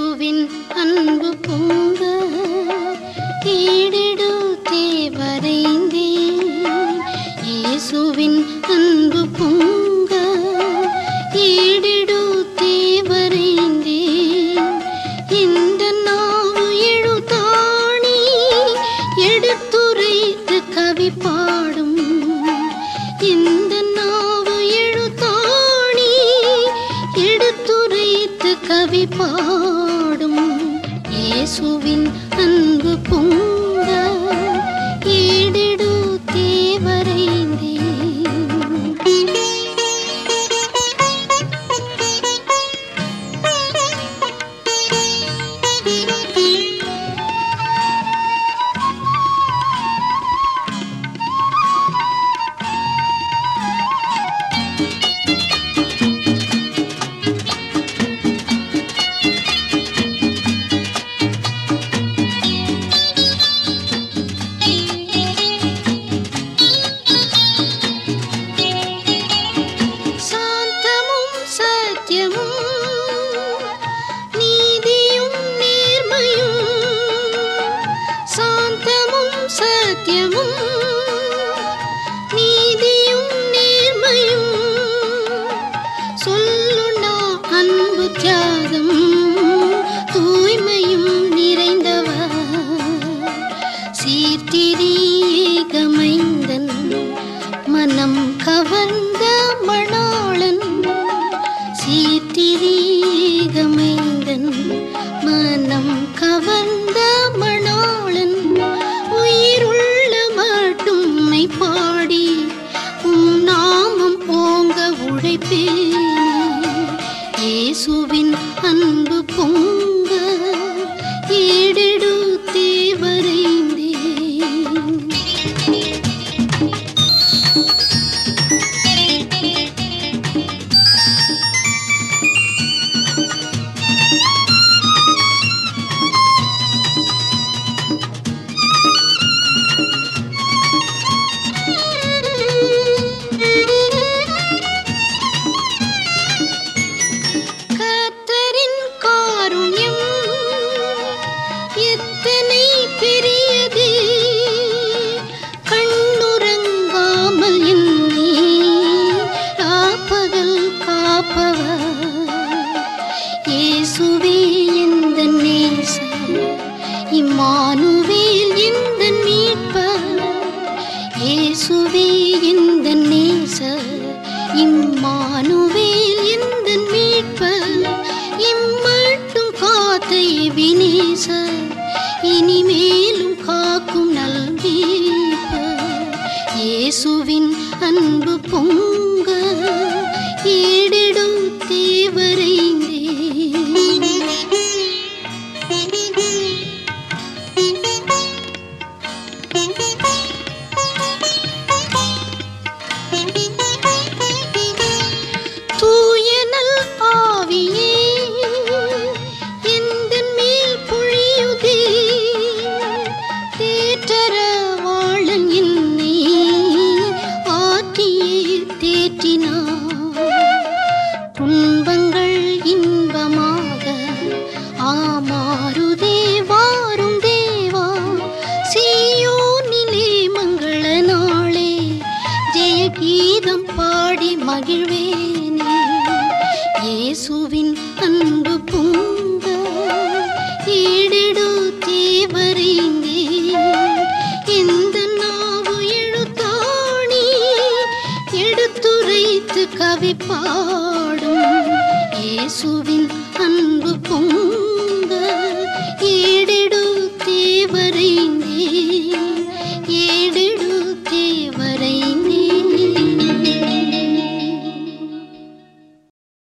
இயேசுவின் அன்பு பொங்க ஈடெடுத்தே வரைந்தேன் இயேசுவின் அன்பு பொங்க ஈடெடுத்தே வரைந்தேன் இந்த நாவு எழுதாணி எடுத்துரைத்து கவி பாடும் இந்த நாவு எழுதாணி எடுத்துரைத்து கவி பாடும் இயேசுவின் அன்பு பொங்க ஈடெடுத்தே வரைந்தேன் சாந்தமும் சத்தியமும் நீதியும் நேர்மையும் சாந்தமும் சத்தியமும் நீதியும் நேர்மையும் சொல்லுண்டா அன்பு தியாகம் தூய்மையும் நிறைந்தவர் சீர்திரியேகமைந்தன் மனம் கவர்ந்த மணாளன் சீர்திரியேகமைந்தன் மனம் கவர்ந்த மணாளன் உயிருள்ள மட்டும்மை பாடி உம் நாமம் ஓங்க உழைப்பேனே இயேசுவின் அன்பு பொங்க ஏடெடுத்தே வரைந்தேன் கர்த்தரின் காருண்யம் எத்தனை பெரியது கண்ணுறங்காமல் என்னை ராப்பகல் காப்பவர் இயேசுவே எந்த நேசர் இம்மானுவேல் எந்த மீட்பர் இயேசுவே எந்த நேசர் இம்மானுவேல் எந்த மீட்பர் இம்மட்டும் காத்த வினேசர் இனிமேலும் காக்கும் நல்வீப்பர் இயேசுவின் அன்பு பொங்க ஈடெடும் தூயனல் ஆவியே எந்தன் மேல் பொழியுதே தேற்றர வாழன் என்னை ஆற்றியே தேற்றினார் துன்பங்கள் இன்பமாக ஆமாறுதே வாரும் தேவா சீயோனிலே மங்கள நாளே ஜெய கீதம் பாடி மகிழ்வேனே இயேசுவின் அன்பு பொங்க ஈடெடு தேவரைந்தே இந்த நாவு எழுத்தாணி எடுத்துரைத்து கவி பாடும் இயேசுவின்